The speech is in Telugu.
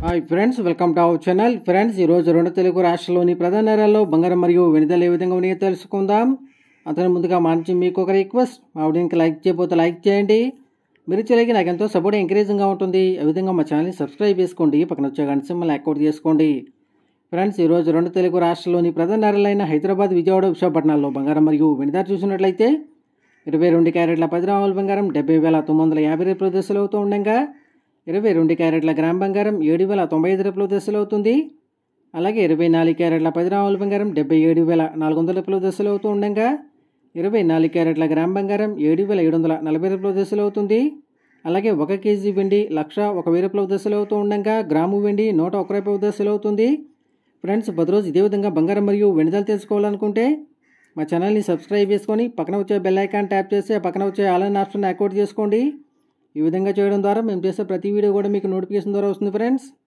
hi friends welcome to our channel friends ఈరోజు రెండు తెలుగు రాష్ట్రాల్లోని ప్రధాన నగరాల్లో బంగారం మరియు వెనుదలు ఏ విధంగా ఉన్నాయో తెలుసుకుందాం అతను ముందుగా మంచి మీకు ఒక రిక్వెస్ట్ మా వీడియోకి లైక్ చేయకపోతే లైక్ చేయండి మీరు చేయలేక నాకు ఎంతో సపోర్ట్ ఎంకరేజింగ్గా ఉంటుంది ఆ విధంగా మా ఛానల్ని సబ్స్క్రైబ్ చేసుకోండి పక్కన వచ్చే గంట సింబల్ యాక్టివేట్ చేసుకోండి ఫ్రెండ్స్ ఈరోజు రెండు తెలుగు రాష్ట్రాల్లోని ప్రధాన నగరాలైన హైదరాబాద్ విజయవాడ విశాఖపట్నాల్లో బంగారం మరియు వెనుదారు చూసినట్లయితే ఇరవై రెండు క్యారెట్ల పది గ్రాముల బంగారం డెబ్బై వేల తొమ్మిది వందల యాభై రూపాయల దశలు అవుతూ ఉండగా ఇరవై రెండు క్యారెట్ల గ్రామ్ బంగారం ఏడు వేల తొంభై ఐదు రూపాయల దశలు అవుతుంది అలాగే ఇరవై నాలుగు క్యారెట్ల పది గ్రాముల బంగారం డెబ్బై ఏడు వేల నాలుగు వందల రూపాయల దశలు అవుతూ ఉండగా ఇరవై నాలుగు క్యారెట్ల గ్రామ్ బంగారం ఏడు వేల ఏడు వందల నలభై రూపాయల దశలు అవుతుంది అలాగే ఒక కేజీ వెండి లక్ష ఒక వెయ్యి రూపాయల దశలు అవుతూ ఉండగా గ్రాము వెండి నూట ఒక రూపాయల దశలు అవుతుంది ఫ్రెండ్స్ ప్రతిరోజు ఇదే విధంగా బంగారం మరియు వెనుదలు తెలుసుకోవాలనుకుంటే మా ఛానల్ని సబ్స్క్రైబ్ చేసుకొని పక్కన వచ్చే బెల్ ఐకాన్ ట్యాప్ చేసి ఆ పక్కన వచ్చే ఆల్ ఆప్షన్ యాక్టివేట్ చేసుకోండి ఈ విధంగా చేయడం ద్వారా మేము చేసే ప్రతి వీడియో కూడా మీకు నోటిఫికేషన్ ద్వారా వస్తుంది ఫ్రెండ్స్